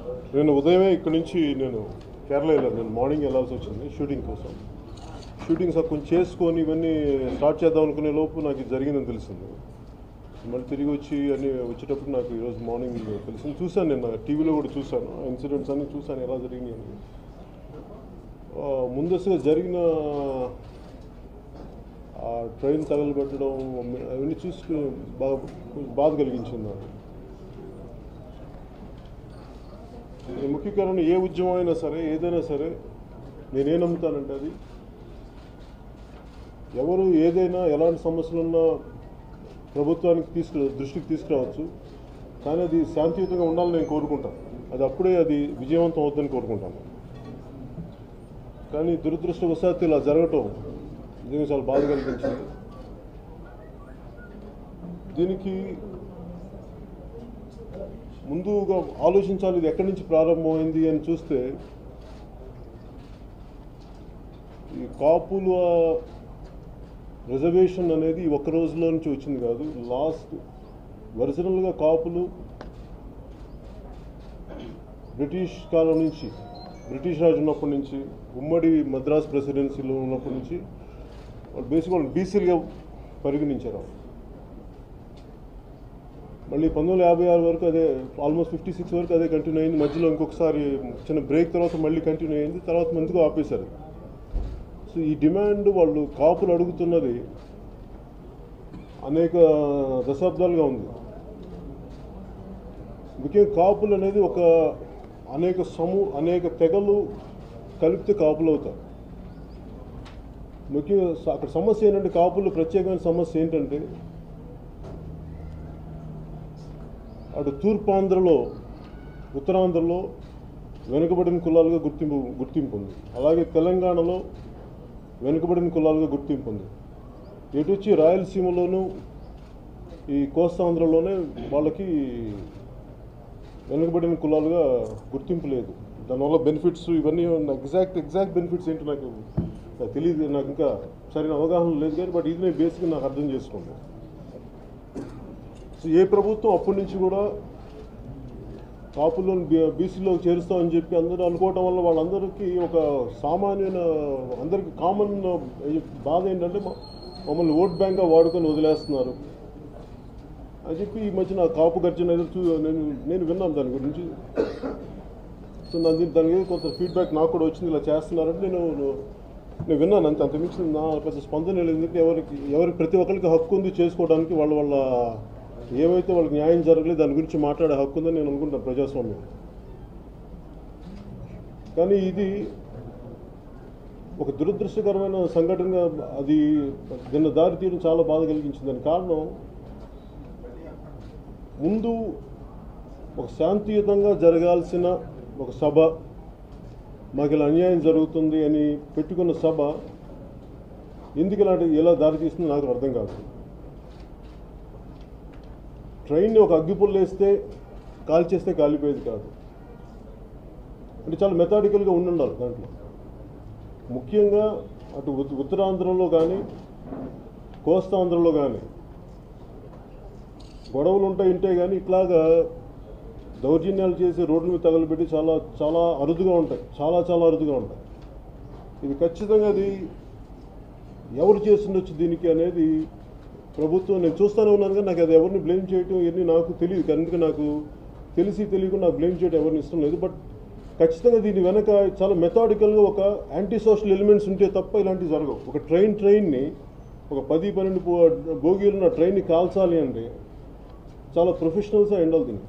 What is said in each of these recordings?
నేను ఉదయమే ఇక్కడి నుంచి నేను కేరళ వెళ్ళాను నేను మార్నింగ్ వెళ్ళాల్సి వచ్చింది షూటింగ్ కోసం షూటింగ్ సార్ కొంచెం చేసుకొని ఇవన్నీ స్టార్ట్ చేద్దాం అనుకునే లోపు నాకు ఇది జరిగిందని తెలిసింది మళ్ళీ తిరిగి వచ్చి అన్ని వచ్చేటప్పుడు నాకు ఈరోజు మార్నింగ్ తెలిసింది చూశాను నేను టీవీలో కూడా చూశాను ఆ ఇన్సిడెంట్స్ అన్ని చూశాను ఎలా జరిగినాయి అని ఆ, ముందస్తుగా జరిగిన ఆ ట్రైన్ తగలబెట్టడం అవన్నీ చూసుకుని బాగా కొంచెం బాధ కలిగించింది నాకు ఈ ముఖ్య కారణం ఏ ఉద్యమం అయినా సరే ఏదైనా సరే నేనేం నమ్ముతానంటే అది ఎవరు ఏదైనా ఎలాంటి సమస్యలున్నా ప్రభుత్వానికి తీసుకు దృష్టికి తీసుకురావచ్చు కానీ అది శాంతియుతంగా ఉండాలని నేను కోరుకుంటాను అది అప్పుడే అది విజయవంతం అవుతుందని కోరుకుంటాను కానీ దురదృష్టవశాత్తు ఇలా జరగటం నిజంగా చాలా బాధ కలిగించింది దీనికి ముందుగా ఆలోచించాలి ఇది ఎక్కడి నుంచి ప్రారంభమైంది అని చూస్తే ఈ కాపుల రిజర్వేషన్ అనేది ఈ ఒక్క రోజులో నుంచి వచ్చింది కాదు లాస్ట్ ఒరిజినల్గా కాపులు బ్రిటిష్ కాలం నుంచి బ్రిటిష్ రాజు ఉన్నప్పటి నుంచి ఉమ్మడి మద్రాస్ ప్రెసిడెన్సీలో ఉన్నప్పటి నుంచి వాళ్ళు బేసిక్ వాళ్ళు బీసీలుగా పరిగణించారు మళ్ళీ పంతొమ్మిది వందల యాభై ఆరు వరకు అదే ఆల్మోస్ట్ ఫిఫ్టీ సిక్స్ వరకు అదే కంటిన్యూ అయింది మధ్యలో ఇంకొకసారి చిన్న బ్రేక్ తర్వాత మళ్ళీ కంటిన్యూ అయింది తర్వాత మందుకు ఆపేశారు సో ఈ డిమాండ్ వాళ్ళు కాపులు అడుగుతున్నది అనేక దశాబ్దాలుగా ఉంది ముఖ్యంగా కాపులు అనేది ఒక అనేక సమూ అనేక తెగలు కలిపితే కాపులు అవుతారు ముఖ్యంగా స- అక్కడ సమస్య ఏంటంటే కాపులు ప్రత్యేకమైన సమస్య ఏంటంటే అటు తూర్పాంధ్రలో ఉత్తరాంధ్రలో వెనుకబడిన కులాలుగా గుర్తింపు గుర్తింపు ఉంది అలాగే తెలంగాణలో వెనుకబడిన కులాలుగా గుర్తింపు ఉంది ఎటు వచ్చి రాయలసీమలోను ఈ కోస్తాంధ్రలోనే వాళ్ళకి వెనుకబడిన కులాలుగా గుర్తింపు లేదు దానివల్ల బెనిఫిట్స్ ఇవన్నీ ఎగ్జాక్ట్ ఎగ్జాక్ట్ బెనిఫిట్స్ ఏంటో నాకు నాకు తెలియదు నాకు ఇంకా సరైన అవగాహన లేదు కానీ బట్ ఇది నేను బేసిక్గా నాకు అర్థం చేసుకున్నాను సో ఏ ప్రభుత్వం అప్పటి నుంచి కూడా కాపులను బీసీలో చేరుస్తామని చెప్పి అందరూ అనుకోవటం వల్ల వాళ్ళందరికీ ఒక సామాన్యమైన అందరికీ కామన్ బాధ ఏంటంటే మ- మమ్మల్ని ఓట్ బ్యాంక్గా వాడుకొని వదిలేస్తున్నారు అని చెప్పి ఈ మధ్యన కాపు గర్జన ఏదో చూ నేను నేను విన్నాను దాని గురించి సో నా దీని దాని మీద కొంత ఫీడ్బ్యాక్ నాకు కూడా వచ్చింది ఇలా చేస్తున్నారంటే నేను నేను విన్నాను అంత అంతమించి నా పెద్ద స్పందన లేదు ఎందుకంటే ఎవరికి ఎవరికి ప్రతి ఒక్కరికి హక్కు ఉంది చేసుకోవడానికి వాళ్ళ వాళ్ళ ఏవైతే వాళ్ళకి న్యాయం జరగలేదు దాని గురించి మాట్లాడే హక్కు ఉందని నేను అనుకుంటాను ప్రజాస్వామ్యం కానీ ఇది ఒక దురదృష్టకరమైన సంఘటనగా అది నిన్న దారి తీయడం చాలా బాధ కలిగించింది దాని కారణం ముందు ఒక శాంతియుతంగా జరగాల్సిన ఒక సభ మాకు ఇలా అన్యాయం జరుగుతుంది అని పెట్టుకున్న సభ ఎందుకు ఇలాంటి ఎలా దారి తీస్తుందో నాకు అర్థం కాదు ట్రైన్ని ఒక అగ్గిపుల్ల వేస్తే కాల్చేస్తే కాలిపోయేది కాదు అంటే చాలా మెథాడికల్గా ఉండాలి దాంట్లో ముఖ్యంగా అటు ఉత్- ఉత్తరాంధ్రలో కానీ కోస్తాంధ్రలో కానీ గొడవలు ఉంటాయి ఉంటే కానీ ఇట్లాగా దౌర్జన్యాలు చేసి రోడ్ల మీద తగలబెట్టి చాలా చాలా అరుదుగా ఉంటాయి చాలా చాలా అరుదుగా ఉంటాయి ఇది ఖచ్చితంగా అది ఎవరు చేస్తుండొచ్చు దీనికి అనేది ప్రభుత్వం నేను చూస్తూనే ఉన్నాను కానీ నాకు అది ఎవరిని బ్లేమ్ చేయటం ఇవన్నీ నాకు తెలియదు కనుక నాకు తెలిసి తెలియకుండా నాకు బ్లేమ్ చేయడం ఎవరిని ఇష్టం లేదు బట్ ఖచ్చితంగా దీని వెనక చాలా మెథాడికల్గా ఒక యాంటీ సోషల్ ఎలిమెంట్స్ ఉంటే తప్ప ఇలాంటివి జరగవు ఒక ట్రైన్ ట్రైన్ని ఒక పది పన్నెండు బో- బోగీలు ఉన్న ట్రైన్ని కాల్చాలి అంటే చాలా ప్రొఫెషనల్స్గా ఉండాలి దీనికి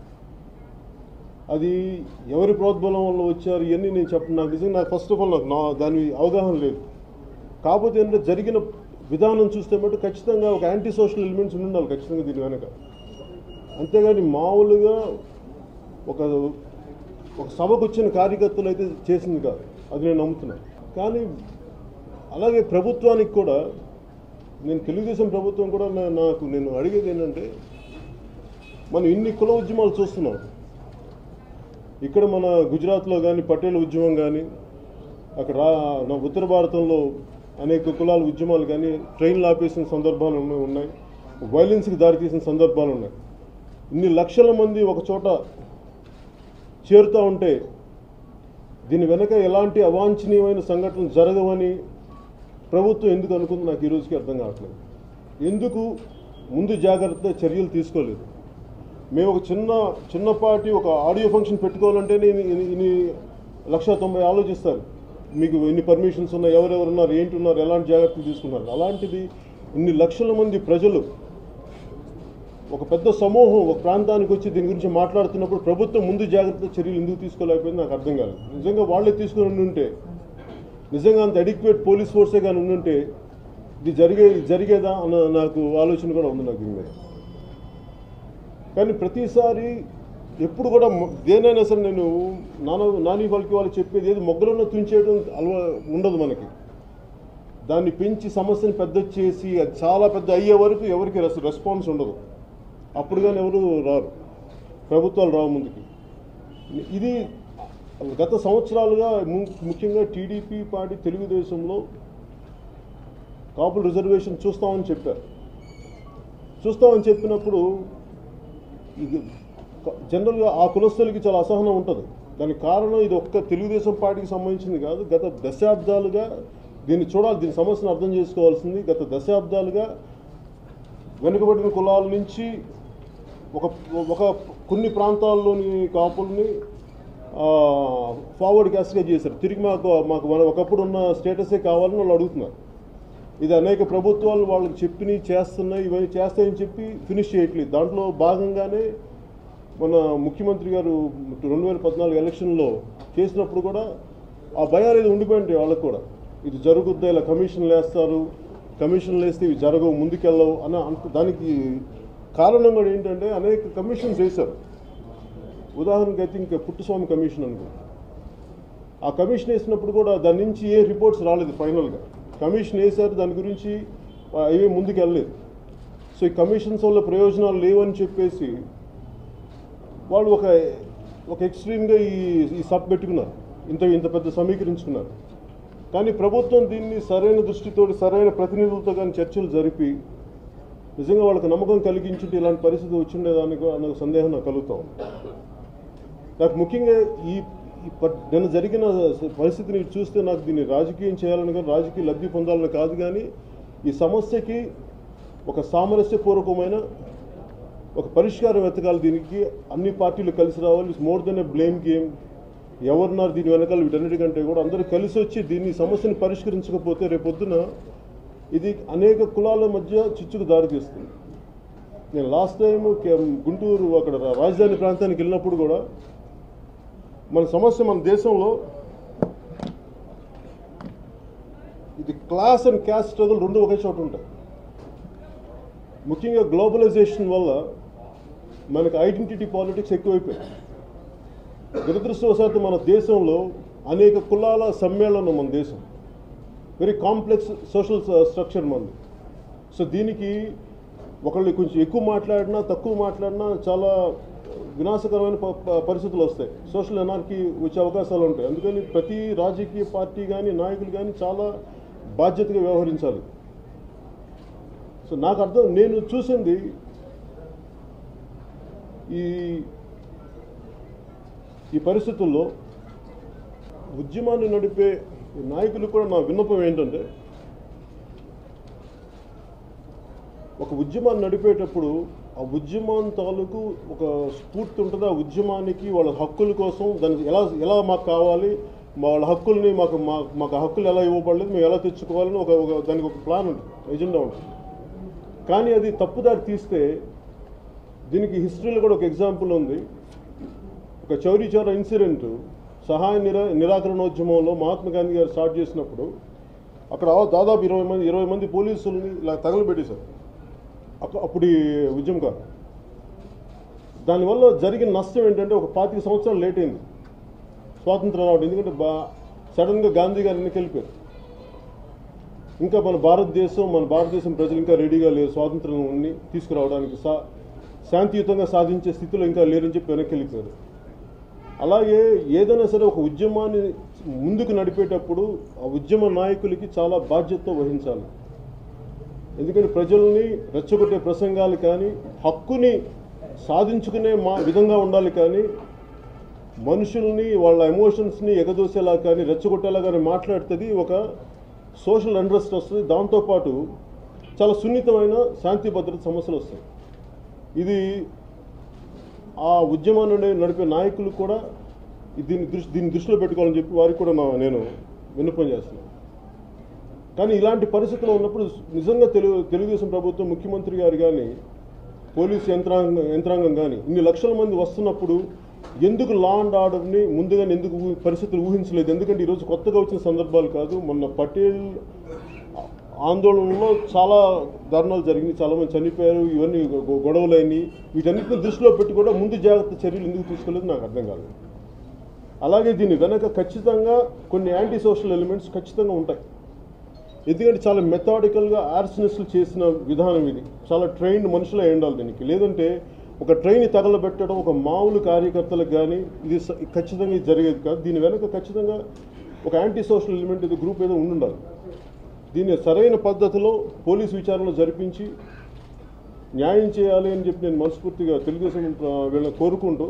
అది ఎవరి ప్రోద్బలం వల్ల వచ్చారు ఇవన్నీ నేను చెప్పను నాకు నిజంగా నాకు ఫస్ట్ ఆఫ్ ఆల్ నాకు నా దాని అవగాహన లేదు కాకపోతే ఏంటంటే జరిగిన విధానం చూస్తే మటు ఖచ్చితంగా ఒక యాంటీ సోషల్ ఎలిమెంట్స్ ఉండాలి ఖచ్చితంగా దీని వెనక అంతేగాని మామూలుగా ఒక ఒక సభకు వచ్చిన కార్యకర్తలు అయితే చేసింది కాదు అది నేను నమ్ముతున్నాను కానీ అలాగే ప్రభుత్వానికి కూడా నేను తెలుగుదేశం ప్రభుత్వం కూడా నా- నాకు నేను అడిగేది ఏంటంటే మనం ఇన్ని కుల ఉద్యమాలు చూస్తున్నాం ఇక్కడ మన గుజరాత్లో కానీ పటేల్ ఉద్యమం కానీ అక్కడ రా- నా ఉత్తర భారతంలో అనేక కులాల ఉద్యమాలు కానీ ట్రైన్లు ఆపేసిన సందర్భాలు ఉన్న- ఉన్నాయి వైలెన్స్కి దారితీసిన సందర్భాలు ఉన్నాయి ఇన్ని లక్షల మంది ఒక చోట చేరుతూ ఉంటే దీని వెనక ఎలాంటి అవాంఛనీయమైన సంఘటనలు జరగవని ప్రభుత్వం ఎందుకు అనుకుంది నాకు ఈ రోజుకి అర్థం కావట్లేదు ఎందుకు ముందు జాగ్రత్త చర్యలు తీసుకోలేదు మేము ఒక చిన్న చిన్నపాటి ఒక ఆడియో ఫంక్షన్ పెట్టుకోవాలంటే ఇన్ని లక్ష తొంభై ఆలోచిస్తారు మీకు ఎన్ని పర్మిషన్స్ ఉన్నాయి ఎవరెవరు ఉన్నారు ఏంటి ఉన్నారు ఎలాంటి జాగ్రత్తలు తీసుకున్నారు అలాంటిది ఇన్ని లక్షల మంది ప్రజలు ఒక పెద్ద సమూహం ఒక ప్రాంతానికి వచ్చి దీని గురించి మాట్లాడుతున్నప్పుడు ప్రభుత్వం ముందు జాగ్రత్త చర్యలు ఎందుకు తీసుకోలేకపోయింది నాకు అర్థం కాలేదు నిజంగా వాళ్ళే తీసుకుని ఉండి ఉంటే నిజంగా అంత అడిక్వేట్ పోలీస్ ఫోర్సే కానీ ఉండుంటే ఇది జరిగే ఇది జరిగేదా అన్న నాకు ఆలోచన కూడా ఉంది నాకు దీని మీద కానీ ప్రతిసారి ఎప్పుడు కూడా మొ- దేనైనా సరే నేను నాన్న నాని వాళ్ళకి వాళ్ళు చెప్పేది ఏది మొగ్గలున్న తుంచేయడం అలవా ఉండదు మనకి దాన్ని పెంచి సమస్యను పెద్ద చేసి అది చాలా పెద్ద అయ్యే వరకు ఎవరికి రెస్- రెస్పాన్స్ ఉండదు అప్పుడు కానీ ఎవరు రారు ప్రభుత్వాలు రావు ముందుకి ఇది గత సంవత్సరాలుగా ము- ముఖ్యంగా టీడీపీ పార్టీ తెలుగుదేశంలో కాపుల రిజర్వేషన్ చూస్తామని చెప్పారు చూస్తామని చెప్పినప్పుడు ఇది క- జనరల్గా ఆ కులస్తులకి చాలా అసహనం ఉంటుంది దానికి కారణం ఇది ఒక్క తెలుగుదేశం పార్టీకి సంబంధించింది కాదు గత దశాబ్దాలుగా దీన్ని చూడాలి దీని సమస్యను అర్థం చేసుకోవాల్సింది గత దశాబ్దాలుగా వెనుకబడిన కులాల నుంచి ఒక ఒక కొన్ని ప్రాంతాల్లోని కాపుల్ని ఫార్వర్డ్ క్యాస్ట్గా చేశారు తిరిగి మాకు మాకు మన ఒకప్పుడు ఉన్న స్టేటసే కావాలని వాళ్ళు అడుగుతున్నారు ఇది అనేక ప్రభుత్వాలు వాళ్ళకి చెప్పినవి చేస్తున్నాయి ఇవన్నీ చేస్తాయని చెప్పి ఫినిష్ చేయట్లేదు దాంట్లో భాగంగానే మన ముఖ్యమంత్రి గారు రెండు వేల పద్నాలుగు ఎలక్షన్లో చేసినప్పుడు కూడా ఆ భయాలు ఇది ఉండిపోయింటాయి వాళ్ళకు కూడా ఇది జరుగుద్దా ఇలా కమిషన్లు వేస్తారు కమిషన్లు వేస్తే ఇవి జరగవు ముందుకెళ్ళవు అని అంత దానికి కారణం కూడా ఏంటంటే అనేక కమిషన్స్ వేశారు ఉదాహరణకి అయితే ఇంకా పుట్టుస్వామి కమిషన్ అనుకో ఆ కమిషన్ వేసినప్పుడు కూడా దాని నుంచి ఏ రిపోర్ట్స్ రాలేదు ఫైనల్గా కమిషన్ వేశారు దాని గురించి అవి ముందుకు వెళ్ళలేదు సో ఈ కమిషన్స్ వల్ల ప్రయోజనాలు లేవని చెప్పేసి వాళ్ళు ఒక ఒక ఎక్స్ట్రీమ్గా ఈ ఈ సబ్ పెట్టుకున్నారు ఇంత ఇంత పెద్ద సమీకరించుకున్నారు కానీ ప్రభుత్వం దీన్ని సరైన దృష్టితో సరైన ప్రతినిధులతో కానీ చర్చలు జరిపి నిజంగా వాళ్ళకి నమ్మకం కలిగించుంటే ఇలాంటి పరిస్థితి వచ్చిండేదానికి అన్న సందేహం నాకు కలుగుతాం నాకు ముఖ్యంగా ఈ ఈ ప- నిన్న జరిగిన పరిస్థితిని చూస్తే నాకు దీన్ని రాజకీయం చేయాలని కానీ రాజకీయ లబ్ధి పొందాలని కాదు కానీ ఈ సమస్యకి ఒక సామరస్యపూర్వకమైన ఒక పరిష్కారం వెతకాలి దీనికి అన్ని పార్టీలు కలిసి రావాలి it's more than a blame game ఎవరున్నారు దీని వెనకాల వీటన్నిటికంటే కూడా అందరూ కలిసి వచ్చి దీన్ని ఈ సమస్యను పరిష్కరించకపోతే రేపొద్దున ఇది అనేక కులాల మధ్య చిచ్చుకు దారితీస్తుంది నేను లాస్ట్ టైం గుంటూరు అక్కడ రాజధాని ప్రాంతానికి వెళ్ళినప్పుడు కూడా మన సమస్య మన దేశంలో ఇది క్లాస్ అండ్ క్యాస్ట్ స్ట్రగుల్ రెండు ఒకే చోట ఉంటాయి ముఖ్యంగా గ్లోబలైజేషన్ వల్ల మనకి ఐడెంటిటీ పాలిటిక్స్ ఎక్కువైపోయాయి దురదృష్టవశాత్తు మన దేశంలో అనేక కులాల సమ్మేళనం మన దేశం వెరీ కాంప్లెక్స్ సోషల్ స్ట్రక్చర్ మనది సో దీనికి ఒకళ్ళు కొంచెం ఎక్కువ మాట్లాడినా తక్కువ మాట్లాడినా చాలా వినాశకరమైన ప- ప- పరిస్థితులు వస్తాయి సోషల్ ఎనార్కీ వచ్చే అవకాశాలు ఉంటాయి అందుకని ప్రతి రాజకీయ పార్టీ కానీ నాయకులు కానీ చాలా బాధ్యతగా వ్యవహరించాలి సో నాకు అర్థం నేను చూసింది ఈ ఈ పరిస్థితుల్లో ఉద్యమాన్ని నడిపే ఈ నాయకులకు కూడా నా విన్నపం ఏంటంటే ఒక ఉద్యమాన్ని నడిపేటప్పుడు ఆ ఉద్యమం తాలూకు ఒక స్ఫూర్తి ఉంటుంది ఆ ఉద్యమానికి వాళ్ళ హక్కుల కోసం దానికి ఎలా ఎలా మాకు కావాలి మా వాళ్ళ హక్కుల్ని మాకు మా మాకు ఆ హక్కులు ఎలా ఇవ్వబడలేదు మేము ఎలా తెచ్చుకోవాలని ఒక ఒక దానికి ఒక ప్లాన్ ఉంటుంది ఎజెండా ఉంటుంది కానీ అది తప్పుదారి తీస్తే దీనికి హిస్టరీలో కూడా ఒక ఎగ్జాంపుల్ ఉంది ఒక చౌరీ చౌరా ఇన్సిడెంట్ సహాయ నిరా నిరాకరణోద్యమంలో మహాత్మా గాంధీ గారు స్టార్ట్ చేసినప్పుడు అక్కడ దాదాపు ఇరవై మంది ఇరవై మంది పోలీసుల్ని ఇలా తగలబెట్టేశారు అక్క అప్పుడు ఈ ఉద్యమకారు దానివల్ల జరిగిన నష్టం ఏంటంటే ఒక పాతిక సంవత్సరాలు లేట్ అయింది స్వాతంత్రం రావడం ఎందుకంటే బా సడన్గా గాంధీ గారు ఎన్నికెళ్ళిపోయారు ఇంకా మన భారతదేశం మన భారతదేశం ప్రజలు ఇంకా రెడీగా లేరు స్వాతంత్రం తీసుకురావడానికి సా శాంతియుతంగా సాధించే స్థితిలో ఇంకా లేరని చెప్పి వెనక్కి వెళ్ళిపోయారు అలాగే ఏదైనా సరే ఒక ఉద్యమాన్ని ముందుకు నడిపేటప్పుడు ఆ ఉద్యమ నాయకులకి చాలా బాధ్యత వహించాలి ఎందుకంటే ప్రజల్ని రెచ్చగొట్టే ప్రసంగాలు కానీ హక్కుని సాధించుకునే మా విధంగా ఉండాలి కానీ మనుషుల్ని వాళ్ళ ఎమోషన్స్ని ఎగదోసేలా కానీ రెచ్చగొట్టేలా కానీ మాట్లాడుతుంది ఒక సోషల్ అండ్రెస్ట్ వస్తుంది దాంతోపాటు చాలా సున్నితమైన శాంతి భద్రత సమస్యలు వస్తాయి ఇది ఆ ఉద్యమాన్ని నడిపే నాయకులు కూడా దీన్ని దృష్టి దీన్ని దృష్టిలో పెట్టుకోవాలని చెప్పి వారికి కూడా నా- నేను విన్నపం చేస్తున్నాను కానీ ఇలాంటి పరిస్థితుల్లో ఉన్నప్పుడు నిజంగా తెలుగు తెలుగుదేశం ప్రభుత్వం ముఖ్యమంత్రి గారు కానీ పోలీస్ యంత్రాంగం యంత్రాంగం కానీ ఇన్ని లక్షల మంది వస్తున్నప్పుడు ఎందుకు లా అండ్ ఆర్డర్ని ముందుగానే ఎందుకు ఊహి- పరిస్థితులు ఊహించలేదు ఎందుకంటే ఈరోజు కొత్తగా వచ్చిన సందర్భాలు కాదు మొన్న పటేల్ ఆందోళనలో చాలా దారుణాలు జరిగింది చాలామంది చనిపోయారు ఇవన్నీ గొ- గొడవలు అయినాయి వీటన్నిటిని దృష్టిలో పెట్టి కూడా ముందు జాగ్రత్త చర్యలు ఎందుకు తీసుకోలేదు నాకు అర్థం కాలేదు అలాగే దీని వెనక ఖచ్చితంగా కొన్ని యాంటీ సోషల్ ఎలిమెంట్స్ ఖచ్చితంగా ఉంటాయి ఎందుకంటే చాలా మెథాడికల్గా ఆర్సనెస్లు చేసిన విధానం ఇది చాలా ట్రైన్డ్ మనుషులే ఉండాలి దీనికి లేదంటే ఒక ట్రైన్ తగలబెట్టడం ఒక మామూలు కార్యకర్తలకు కానీ ఇది స- ఖచ్చితంగా ఇది జరిగేది కాదు దీని వెనక ఖచ్చితంగా ఒక యాంటీ సోషల్ ఎలిమెంట్ ఇది గ్రూప్ ఏదో ఉండాలి దీన్ని సరైన పద్ధతిలో పోలీస్ విచారణ జరిపించి న్యాయం చేయాలి అని చెప్పి నేను మనస్ఫూర్తిగా తెలుగుదేశం ఆ, వీళ్ళని కోరుకుంటూ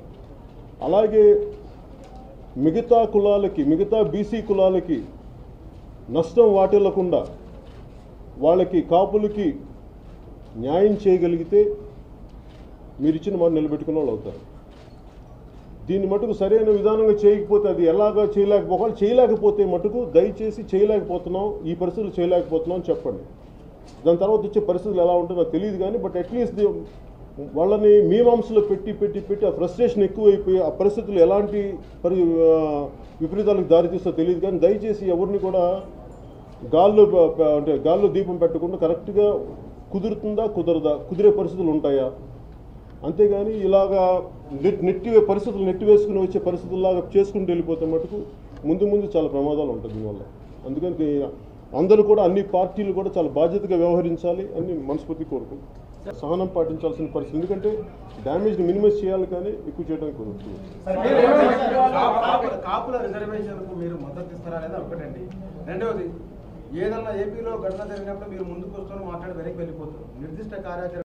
అలాగే మిగతా కులాలకి మిగతా బీసీ కులాలకి నష్టం వాటిల్లకుండా వాళ్ళకి కాపులకి న్యాయం చేయగలిగితే మీరు ఇచ్చిన మాట నిలబెట్టుకున్న వాళ్ళు అవుతారు దీన్ని మటుకు సరైన విధానంగా చేయకపోతే అది ఎలాగా చేయలేకపోవాలి చేయలేకపోతే మటుకు దయచేసి చేయలేకపోతున్నాం ఈ పరిస్థితులు చేయలేకపోతున్నాం అని చెప్పండి దాని తర్వాత వచ్చే పరిస్థితులు ఎలా ఉంటుందో నాకు తెలియదు కానీ బట్ అట్లీస్ట్ వాళ్ళని మీమాంసలో పెట్టి పెట్టి పెట్టి ఆ ఫ్రస్ట్రేషన్ ఎక్కువైపోయి ఆ పరిస్థితులు ఎలాంటి పరి ఆ, విపరీతాలకు దారితీస్తో తెలియదు కానీ దయచేసి ఎవరిని కూడా గాల్లో ప- ప- అంటే గాల్లో దీపం పెట్టకుండా కరెక్ట్గా కుదురుతుందా కుదరదా కుదిరే పరిస్థితులు ఉంటాయా అంతేగాని ఇలాగా నెట్ నెట్టి పరిస్థితులు నెట్టి వేసుకుని వచ్చే పరిస్థితుల్లాగా చేసుకుంటూ వెళ్ళిపోతే మటుకు ముందు ముందు చాలా ప్రమాదాలు ఉంటుంది దీనివల్ల అందుకని దే- అందరూ కూడా అన్ని పార్టీలు కూడా చాలా బాధ్యతగా వ్యవహరించాలి అని మనస్ఫూర్తి కోరుకుంటున్నాను సహనం పాటించాల్సిన పరిస్థితి ఎందుకంటే డ్యామేజ్ని మినిమైజ్ చేయాలి కానీ ఎక్కువ చేయడానికి కుదరదు కాపుల- కాపుల రిజర్వేషన్ మీరు మద్దతు ఇస్తారా లేదా ఒకటండి రెండవది ఏదన్నా ఏపీలో ఘటన జరిగినప్పుడు మీరు ముందుకు వస్తున్న మాట్లాడి వెనక్కి వెళ్ళిపోతారు నిర్దిష్ట కార్యాచరణ